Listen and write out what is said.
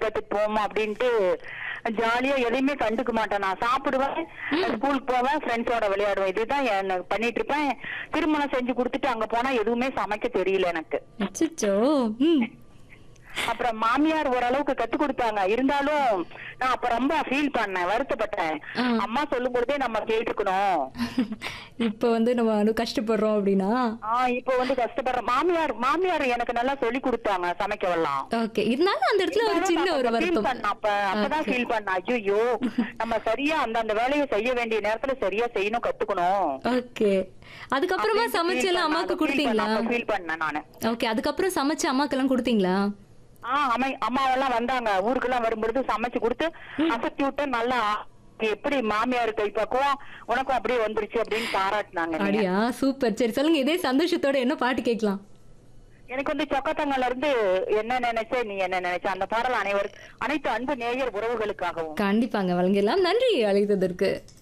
விளையாட்டுக்கு போவோமா அப்படின்ட்டு ஜாலியா எதையுமே கண்டுக்க மாட்டேன் நான் சாப்பிடுவேன் ஸ்கூலுக்கு போவேன் ஃப்ரெண்ட்ஸோட விளையாடுவேன் இதுதான் என்ன பண்ணிட்டு இருப்பேன் திருமணம் செஞ்சு கொடுத்துட்டு அங்க போனா எதுவுமே சமைக்க தெரியல எனக்கு அச்சச்சோ ம் அப்புறம் மாமியார் ஓரளவுக்கு கத்து கொடுத்தாங்க இருந்தாலும் நான் அப்ப ரொம்ப ஃபீல் பண்ணேன் வருத்தப்பட்டேன் ஆ. அம்மா சொல்லும் பொழுதே நம்ம கேட்டுக்கணும் இப்போ வந்து நம்ம வந்து கஷ்டப்படுறோம் அப்படின்னா ஆஹ் இப்போ வந்து கஷ்டப்படுறேன் மாமியார் மாமியார் எனக்கு நல்லா சொல்லி கொடுத்தாங்க சமைக்கவெல்லாம் ஓகே இருந்தாலும் அந்த இடத்துல ஒரு சின்ன ஒரு ஃபீல் வருத்தம் பண்ண அப்ப அப்பதான் ஃபீல் பண்ண ஐயோ நம்ம சரியா அந்த அந்த வேலையை செய்ய வேண்டிய நேரத்துல சரியா செய்யணும் கத்துக்கணும் ஓகே அதுக்கப்புறமா சமைச்சு எல்லாம் அம்மாக்கு கொடுத்தீங்களா ஃபீல் பண்ணேன் நானு ஓகே அதுக்கப்புறம் சமைச்சு அம்மாக்கெல்லாம் கொடுத்தீங்களா ஆஹ் அம்மா அம்மாவெல்லாம் வந்தாங்க ஊருக்கெல்லாம் வரும்பொழுது சமைச்சு கொடுத்து அசத்தி விட்டு நல்லா எப்படி மாமியார் கை பக்குவம் உனக்கும் அப்படியே வந்துருச்சு அப்படின்னு பாராட்டினாங்க என்னைய. அப்படியா சூப்பர் சரி சொல்லுங்க இதே சந்தோஷத்தோட என்ன பாட்டு கேட்கலாம் எனக்கு வந்து சொக்கத்தங்கல்ல இருந்து என்ன நினைச்ச நீ என்ன நினைச்ச அந்த பாடல் அனைவரும் அனைத்து அன்பு நேயர் உறவுகளுக்காகவும் கண்டிப்பாங்க வழங்கிடலாம் நன்றி அழைத்ததற்கு